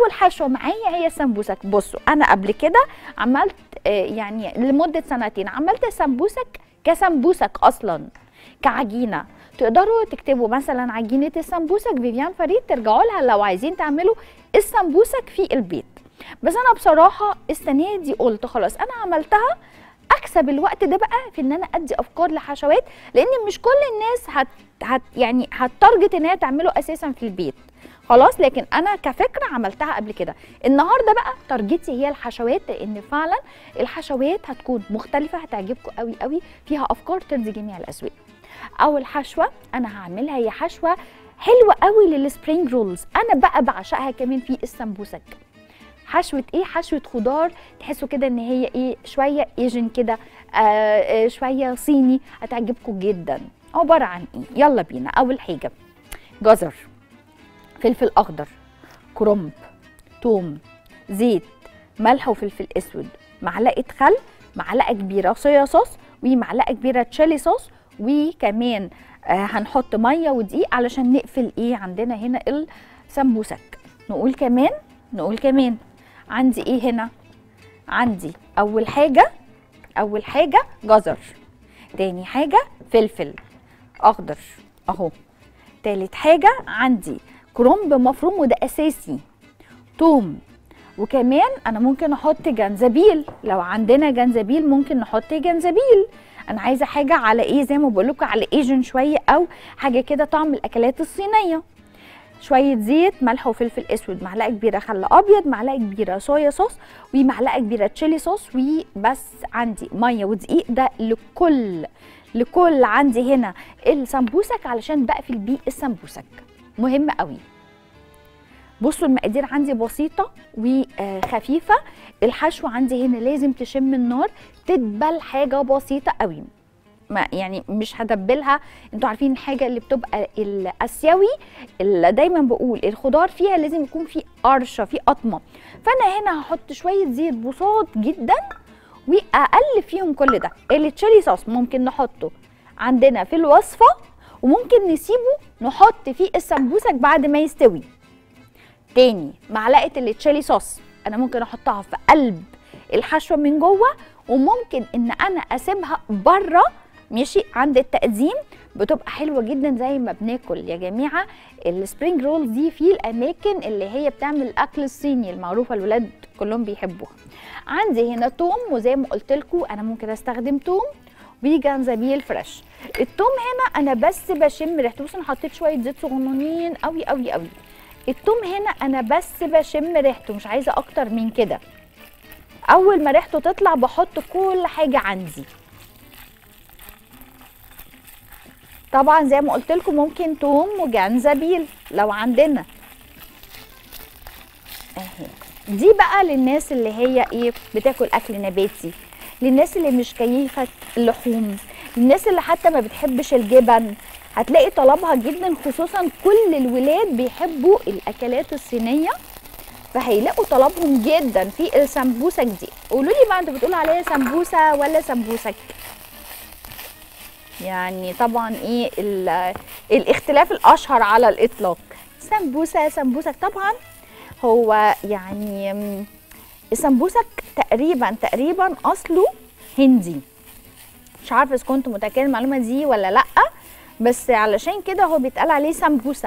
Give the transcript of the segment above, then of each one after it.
اول حشوه معايا هي السمبوسك بصوا انا قبل كده عملت آه، يعني لمده سنتين عملت السمبوسك كسمبوسك اصلا كعجينه تقدروا تكتبوا مثلا عجينه السمبوسك فيفيان فريد ترجعوا لها لو عايزين تعملوا السمبوسك في البيت بس انا بصراحه السنه دي قلت خلاص انا عملتها اكسب الوقت ده بقى في ان انا ادي افكار لحشوات لان مش كل الناس هت, هت يعني هتارجت ان هي تعمله اساسا في البيت خلاص لكن انا كفكره عملتها قبل كده النهارده بقى تارجتي هي الحشوات لان فعلا الحشوات هتكون مختلفه هتعجبكم قوي قوي فيها افكار ترضي جميع الاذواق اول حشوه انا هعملها هي حشوه حلوه قوي للسبرينج رولز انا بقى بعشقها كمان في السمبوسك حشوه ايه حشوه خضار تحسوا كده ان هي ايه شويه ايجن كده آه آه شويه صيني هتعجبكم جدا عباره عن ايه يلا بينا اول حاجه جزر فلفل اخضر كرنب توم زيت ملح وفلفل اسود معلقه خل معلقه كبيره صويا صوص ومعلقه كبيره تشيلي صوص وكمان آه هنحط ميه ودقيق علشان نقفل ايه عندنا هنا السمبوسك نقول كمان نقول كمان عندي ايه هنا عندي اول حاجه اول حاجه جزر تاني حاجه فلفل اخضر اهو تالت حاجه عندي كرنب مفروم وده اساسي توم وكمان انا ممكن احط جنزبيل لو عندنا جنزبيل ممكن نحط جنزبيل انا عايزه حاجه على ايه زي ما بقول لكم على ايجن شويه او حاجه كده طعم الاكلات الصينيه شويه زيت ملح وفلفل اسود معلقه كبيره خل ابيض معلقه كبيره صويا صوص ومعلقه كبيره تشيلي صوص وبس عندي ميه ودقيق ده لكل لكل عندي هنا السمبوسك علشان بقفل بيه السمبوسك مهم قوي بصوا المقادير عندي بسيطة وخفيفة الحشوة عندي هنا لازم تشم النار تدبل حاجة بسيطة قوي ما يعني مش هدبلها انتوا عارفين الحاجة اللي بتبقى الاسيوي اللي دايما بقول الخضار فيها لازم يكون في قرشة في قطمة فانا هنا هحط شوية زيت بساط جدا واقلب فيهم كل ده التشيلي صوص ممكن نحطه عندنا في الوصفة وممكن نسيبه نحط فيه السمبوسك بعد ما يستوي تاني معلقه التشيلي صوص انا ممكن احطها في قلب الحشوه من جوه وممكن ان انا اسيبها بره ماشي عند التقديم بتبقى حلوه جدا زي ما بناكل يا جماعه السبرينج رول دي في الاماكن اللي هي بتعمل الاكل الصيني المعروفه الولاد كلهم بيحبوها عندي هنا توم وزي ما قلت لكم انا ممكن استخدم توم وجنزبيل فريش التوم هنا انا بس بشم ريحته بصوا انا حطيت شويه زيت صغننين قوي قوي قوي التوم هنا انا بس بشم ريحته مش عايزه اكتر من كده اول ما ريحته تطلع بحط كل حاجه عندي طبعا زي ما قلت لكم ممكن توم وجنزبيل لو عندنا اهي دي بقى للناس اللي هي ايه بتاكل اكل نباتي للناس اللي مش كيفه اللحوم للناس اللي حتى ما بتحبش الجبن هتلاقي طلبها جدا خصوصا كل الولاد بيحبوا الاكلات الصينيه فهيلاقوا طلبهم جدا في السمبوسك دي قولوا لي بقى انتوا بتقولوا عليها سمبوسه ولا سمبوسك يعني طبعا ايه الاختلاف الاشهر على الاطلاق سمبوسه سمبوسك طبعا هو يعني السمبوسك تقريبا تقريبا اصله هندي مش عارفه اذا كنتوا متاكدين المعلومه دي ولا لا بس علشان كده هو بيتقال عليه سمبوسه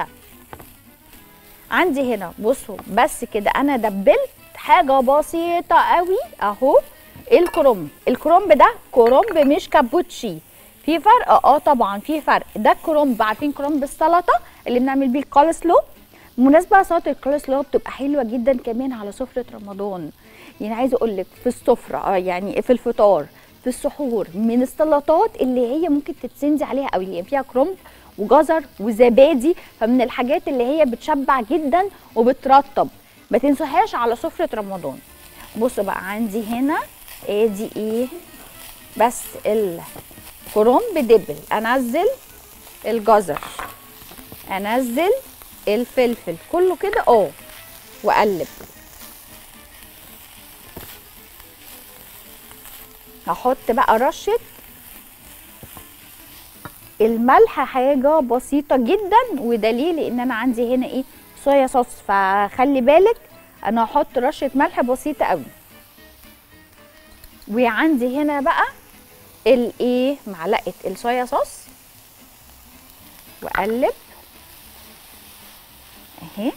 عندي هنا بصوا بس كده انا دبلت حاجه بسيطه قوي اهو الكرنب الكرنب ده كرنب مش كابوتشي في فرق اه طبعا في فرق ده كرنب عارفين كرنب السلطه اللي بنعمل بيه الكالسلو بالمناسبه سلطه الكالسلو بتبقى حلوه جدا كمان على سفره رمضان يعني عايزه اقول لك في السفره اه يعني في الفطار في السحور من السلطات اللي هي ممكن تتسندي عليها قوي يعني فيها كرنب وجزر وزبادي فمن الحاجات اللي هي بتشبع جدا وبترطب ما تنسوهاش على سفره رمضان بصوا بقى عندي هنا ادي ايه بس الكرنب دبل انزل الجزر انزل الفلفل كله كده اه واقلب هحط بقى رشه الملح حاجه بسيطه جدا ودليل ان انا عندي هنا ايه صويا صوص فخلي بالك انا هحط رشه ملح بسيطه قوي وعندي هنا بقى الايه معلقه الصويا صوص واقلب اهي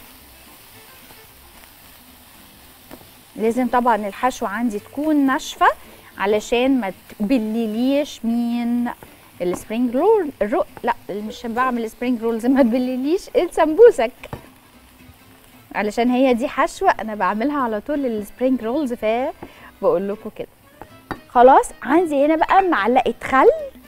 لازم طبعا الحشوه عندي تكون ناشفه علشان ما تبلليش مين السبرينج رول الرو لا مش بعمل سبرينج رولز ما تبلليش السمبوسك علشان هي دي حشوه انا بعملها على طول السبرينج رولز فبقول لكم كده خلاص عندي هنا بقى معلقه خل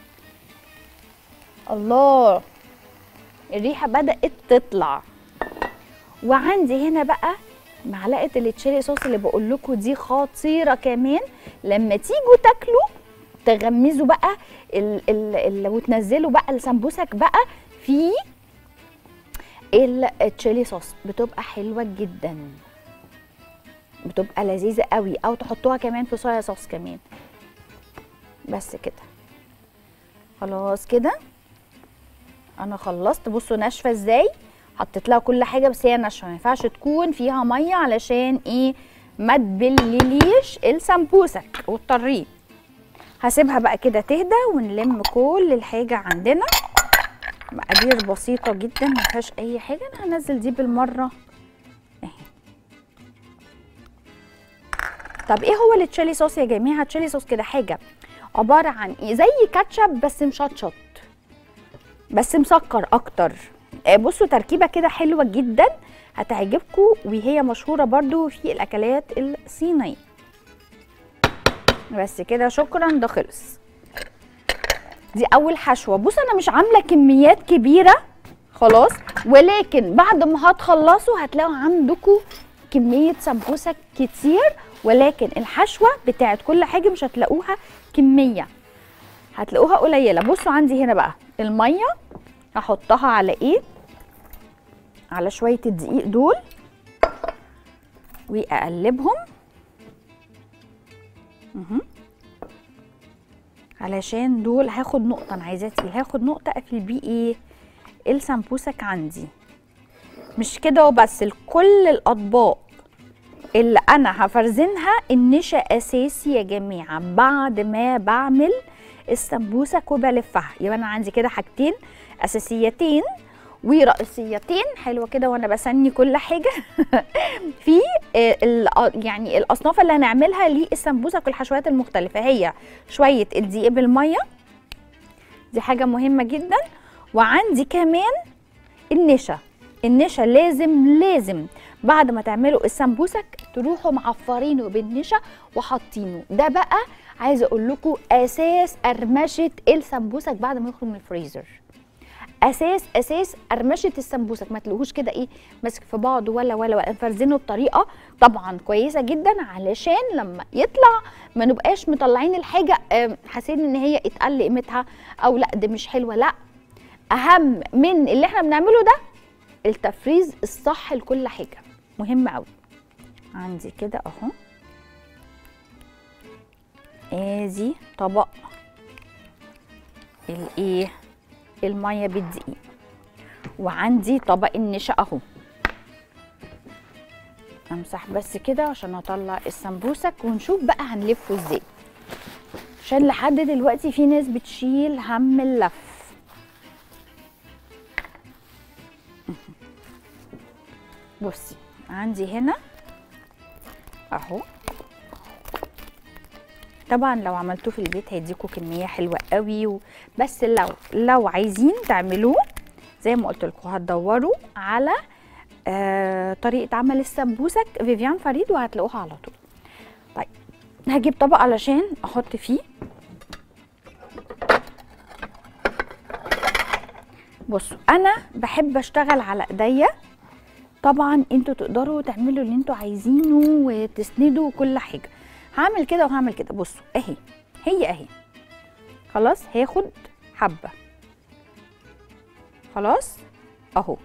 الله الريحه بدات تطلع وعندي هنا بقى معلقه التشيلي صوص اللي بقول لكم دي خطيره كمان لما تيجوا تاكلوا تغمزوا بقى ال ال ال وتنزلوا بقى السمبوسك بقى في التشيلي صوص بتبقى حلوه جدا بتبقى لذيذه قوي او تحطوها كمان في صويا صوص كمان بس كده خلاص كده انا خلصت بصوا ناشفه ازاي حطيت لها كل حاجه بس هي ناشفه ما ينفعش تكون فيها ميه علشان ايه ما تبلليش السمبوسك وتطريه هسيبها بقى كده تهدى ونلم كل الحاجه عندنا مقادير بسيطه جدا ما فيهاش اي حاجه انا هنزل دي بالمره اهي طب ايه هو التشيلي صوص يا جماعه التشيلي صوص كده حاجه عباره عن ايه زي كاتشب بس مشطشط بس مسكر اكتر آه، بصوا تركيبه كده حلوه جدا هتعجبكم وهي مشهوره برضو في الاكلات الصينيه بس كده شكرا ده خلص دي اول حشوه بص انا مش عامله كميات كبيره خلاص ولكن بعد ما هتخلصوا هتلاقوا عندكم كميه سمبوسك كتير ولكن الحشوه بتاعت كل حاجه مش هتلاقوها كميه هتلاقوها قليله بصوا عندي هنا بقى الميه هحطها على ايه على شويه الدقيق دول واقلبهم مهم. علشان دول هاخد نقطه انا عايزاه تقيل هاخد نقطه اقفل بيه ايه السمبوسك عندي مش كده وبس لكل الاطباق اللي انا هفرزنها النشا اساسي يا جماعه بعد ما بعمل السمبوسك وبلفها يبقى انا عندي كده حاجتين اساسيتين ورئيسيتين حلوه كده وانا بسني كل حاجه في آه، ال- يعني الاصناف اللي هنعملها للسمبوسك والحشوات المختلفه هي شويه الدقيق بالميه دي حاجه مهمه جدا وعندي كمان النشا النشا لازم لازم بعد ما تعملوا السمبوسك تروحوا معفرينه بالنشا وحاطينه ده بقى عايزه اقول لكم اساس قرمشه السمبوسك بعد ما يخرج من الفريزر اساس اساس قرمشه السمبوسك ما تلاقوهوش كده ايه ماسك في بعض ولا ولا ولا فرزينه بطريقه طبعا كويسه جدا علشان لما يطلع ما نبقاش مطلعين الحاجه آم، حاسين ان هي اتقل قيمتها او لا ده مش حلوه لا اهم من اللي احنا بنعمله ده التفريز الصح لكل حاجه مهم قوي عندي كده اهو ادي طبق الايه الميه بالدقيق وعندي طبق النشا اهو امسح بس كده عشان اطلع السمبوسك ونشوف بقى هنلفه ازاي عشان لحد دلوقتي في ناس بتشيل هم اللف بصي عندي هنا اهو طبعا لو عملتوه في البيت هيديكوا كميه حلوه قوي و... بس لو لو عايزين تعملوه زي ما قلت لكم هتدوروا على آه طريقه عمل السمبوسك فيفيان فريد وهتلاقوها على طول طيب هجيب طبق علشان احط فيه بصوا انا بحب اشتغل على ايديا طبعا انتوا تقدروا تعملوا اللي انتوا عايزينه وتسندوا كل حاجه هعمل كده وهعمل كده بصوا اهي هي اهي خلاص هاخد حبه خلاص اهو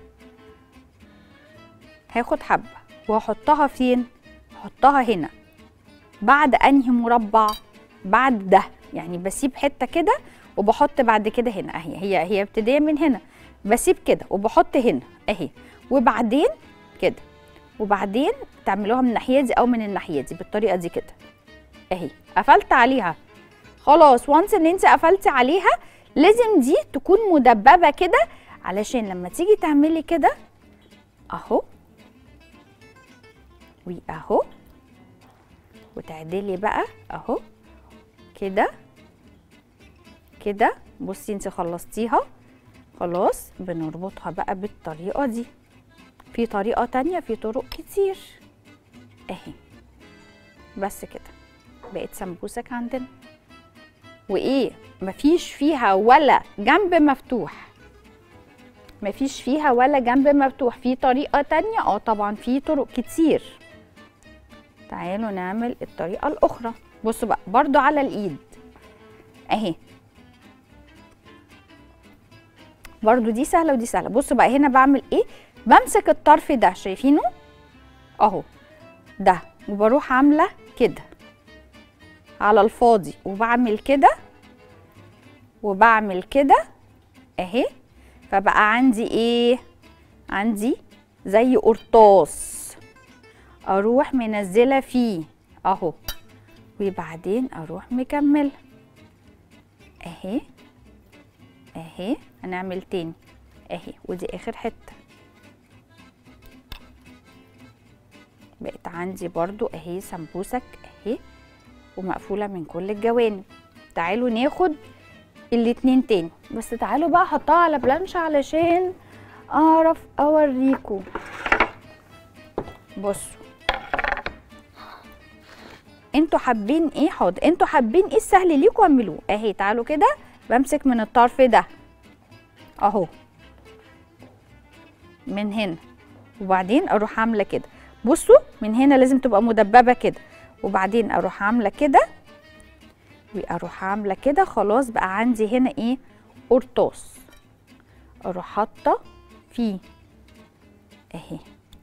هاخد حبه وهحطها فين هحطها هنا بعد انهي مربع بعد ده يعني بسيب حته كده وبحط بعد كده هنا اهي هي هي ابتدائيه من هنا بسيب كده وبحط هنا اهي وبعدين كده وبعدين تعملوها من الناحيه دي او من الناحيه دي بالطريقه دي كده اهي قفلت عليها خلاص وانس ان انت قفلتي عليها لازم دي تكون مدببه كده علشان لما تيجي تعملي كده اهو واهو وتعدلي بقى اهو كده كده بصي انت خلصتيها خلاص بنربطها بقى بالطريقه دي في طريقه تانية في طرق كتير اهي بس كده بقت سمبوسك عندنا وايه مفيش فيها ولا جنب مفتوح مفيش فيها ولا جنب مفتوح في طريقه تانية اه طبعا في طرق كتير تعالوا نعمل الطريقه الاخرى بصوا بقى برضو على الايد اهي برضو دي سهله ودي سهله بصوا بقى هنا بعمل ايه بمسك الطرف ده شايفينه اهو ده وبروح عامله كده على الفاضي وبعمل كده وبعمل كده اهي فبقى عندي ايه عندي زي قرطاس اروح منزله فيه اهو وبعدين اروح مكمله اهي اهي هنعمل تاني اهي ودي اخر حته بقت عندي برضو اهي سمبوسك اهي ومقفوله من كل الجوانب تعالوا ناخد الاتنين تاني بس تعالوا بقى احطها على بلانش علشان اعرف اوريكم بصوا انتوا حابين ايه حاضر انتوا حابين ايه السهل ليكم اعملوه اهي تعالوا كده بمسك من الطرف ده اهو من هنا وبعدين اروح عامله كده بصوا من هنا لازم تبقى مدببه كده وبعدين اروح عامله كده واروح عامله كده خلاص بقى عندي هنا ايه قرطاس اروح حاطه فيه اهي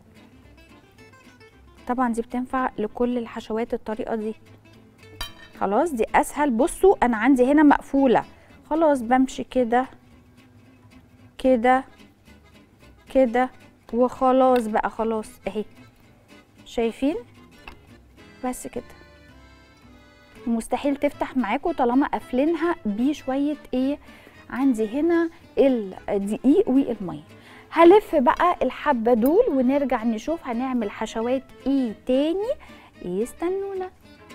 طبعا دي بتنفع لكل الحشوات الطريقه دي خلاص دي اسهل بصوا انا عندي هنا مقفوله خلاص بمشي كده كده كده وخلاص بقى خلاص اهي شايفين بس كده مستحيل تفتح معاكم طالما قافلينها بشويه ايه عندي هنا الدقيق والميه هلف بقى الحبه دول ونرجع نشوف هنعمل حشوات ايه تاني يستنونا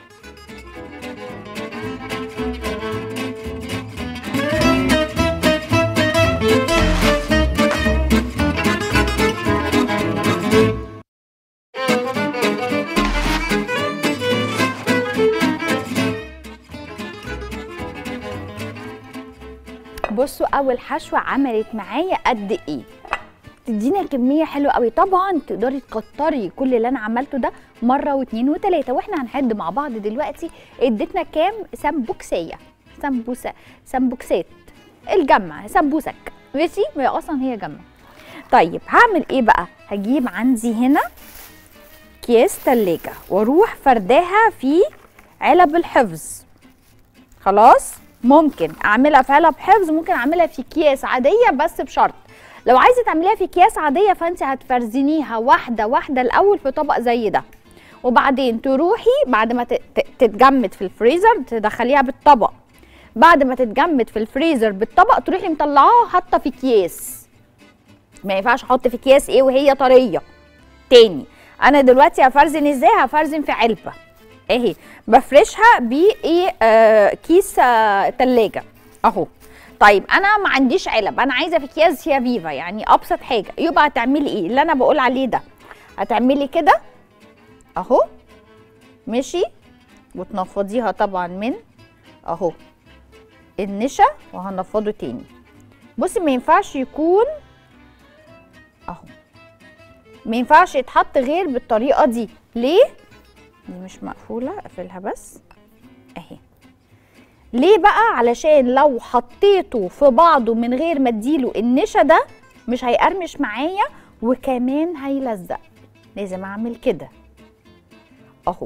بصوا اول حشوه عملت معايا قد ايه تدينا كميه حلوه قوي طبعا تقدري تكتري كل اللي انا عملته ده مره واثنين وثلاثه واحنا هنعد مع بعض دلوقتي اديتنا كام سمبوكسيه سمبوسه سمبوكسات الجمع سمبوسك ماشي ما هي اصلا هي جمع طيب هعمل ايه بقى هجيب عندي هنا اكياس تلاجة واروح فرداها في علب الحفظ خلاص ممكن اعملها في علب حفظ ممكن اعملها في اكياس عاديه بس بشرط لو عايزه تعمليها في اكياس عاديه فانت هتفرزنيها واحده واحده الاول في طبق زي ده وبعدين تروحي بعد ما ت- ت- تتجمد في الفريزر تدخليها بالطبق بعد ما تتجمد في الفريزر بالطبق تروحي مطلعاها وحاطه في اكياس ما ينفعش احط في اكياس ايه وهي طريه تاني انا دلوقتي هفرزن ازاي هفرزن في علبه اهي بفرشها بايه آه كيس آه تلاجة اهو طيب انا ما عنديش علب انا عايزه في اكياس هي فيفا يعني ابسط حاجه يبقى هتعملي ايه اللي انا بقول عليه ده هتعملي كده اهو ماشي وتنفضيها طبعا من اهو النشا وهنفضه تاني بصي ما ينفعش يكون اهو ما ينفعش يتحط غير بالطريقه دي ليه دي مش مقفوله اقفلها بس اهي ليه بقى علشان لو حطيته في بعضه من غير ما اديله النشا ده مش هيقرمش معايا وكمان هيلزق لازم اعمل كده اهو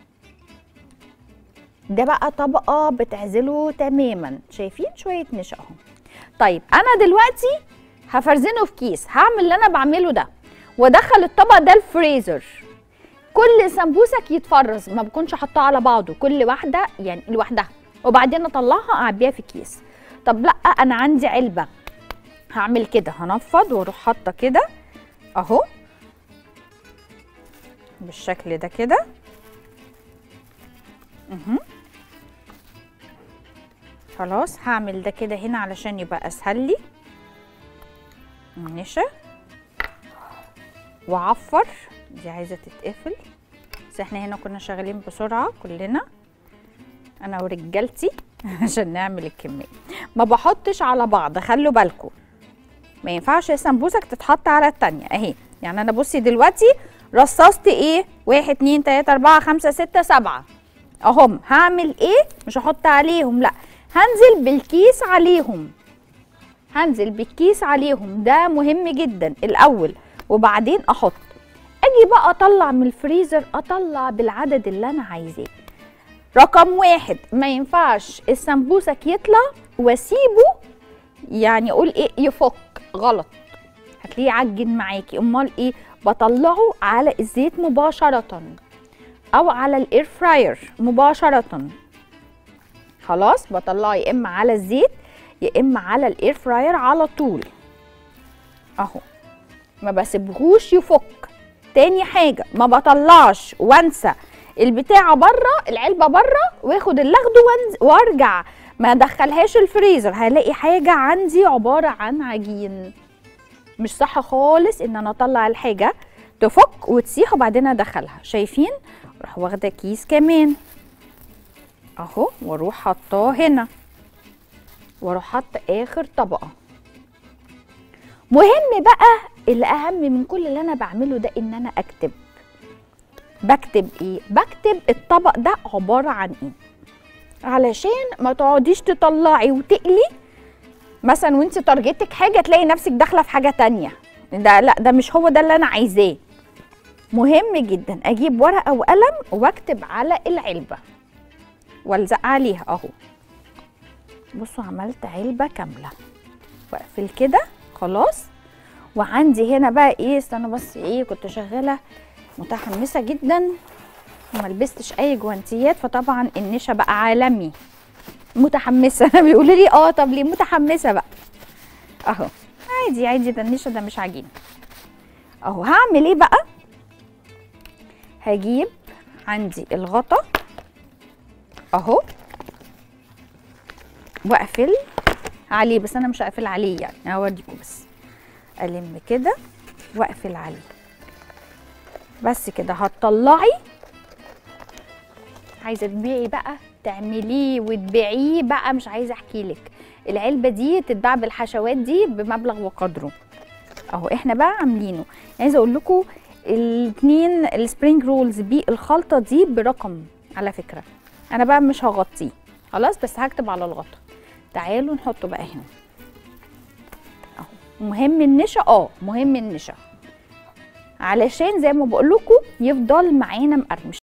ده بقى طبقه بتعزله تماما شايفين شويه نشا اهو طيب انا دلوقتي هفرزنه في كيس هعمل اللي انا بعمله ده وادخل الطبق ده الفريزر كل سمبوسك يتفرز ما بكونش حاطاه على بعضه كل واحده يعني لوحدها وبعدين اطلعها اعبيها في كيس طب لا انا عندي علبه هعمل كده هنفض واروح حاطه كده اهو بالشكل ده كده مهم. خلاص هعمل ده كده هنا علشان يبقى اسهل لي نشا وعفر دي عايزه تتقفل بس احنا هنا كنا شغالين بسرعه كلنا انا ورجالتي عشان نعمل الكميه ما بحطش على بعض خلوا بالكم ما ينفعش السمبوسك تتحط على التانية اهي يعني انا بصي دلوقتي رصصت ايه واحد اتنين تلاته اربعه خمسه سته سبعه اهم هعمل ايه مش هحط عليهم لا هنزل بالكيس عليهم هنزل بالكيس عليهم ده مهم جدا الاول وبعدين احط اجي بقى اطلع من الفريزر اطلع بالعدد اللي انا عايزاه رقم واحد ما ينفعش السمبوسك يطلع واسيبه يعني اقول ايه يفك غلط هتلاقيه عجن معاكي امال ايه بطلعه على الزيت مباشره او على الاير فراير مباشره خلاص بطلعه يا اما على الزيت يا اما على الاير فراير على طول اهو ما بسيبهوش يفك تاني حاجه ما بطلعش وانسى البتاعه بره العلبه بره واخد اللي اخده وانز- وارجع ما ادخلهاش الفريزر هلاقي حاجه عندي عباره عن عجين مش صح خالص ان انا اطلع الحاجه تفك وتسيح وبعدين ادخلها شايفين اروح واخده كيس كمان اهو واروح حطاه هنا واروح حاطه اخر طبقه مهم بقى اللي اهم من كل اللي انا بعمله ده ان انا اكتب بكتب ايه بكتب الطبق ده عباره عن ايه علشان ما تقعديش تطلعي وتقلي مثلا وانت تارجتك حاجه تلاقي نفسك داخله في حاجه تانية ده لا ده مش هو ده اللي انا عايزاه مهم جدا اجيب ورقه وقلم واكتب على العلبه والزق عليها اهو بصوا عملت علبه كامله واقفل كده خلاص وعندي هنا بقى ايه استنى بس ايه كنت شغاله متحمسه جدا وما لبستش اي جوانتيات فطبعا النشا بقى عالمي متحمسه بيقولوا لي اه طب ليه متحمسه بقى اهو عادي عادي ده النشا ده مش عجين اهو هعمل ايه بقى هجيب عندي الغطا اهو واقفل عليه بس انا مش هقفل عليه يعني هوريكم بس الم كده واقفل عليه بس كده هتطلعي عايزه تبيعي بقى تعمليه وتبيعيه بقى مش عايزه احكي لك العلبه دي تتباع بالحشوات دي بمبلغ وقدره اهو احنا بقى عاملينه عايزه اقول لكم الاثنين السبرينج رولز بالخلطه دي برقم على فكره انا بقى مش هغطيه خلاص بس هكتب على الغطا تعالوا نحطه بقى هنا اهو مهم النشا اه مهم النشا علشان زي ما بقول لكم يفضل معانا مقرمش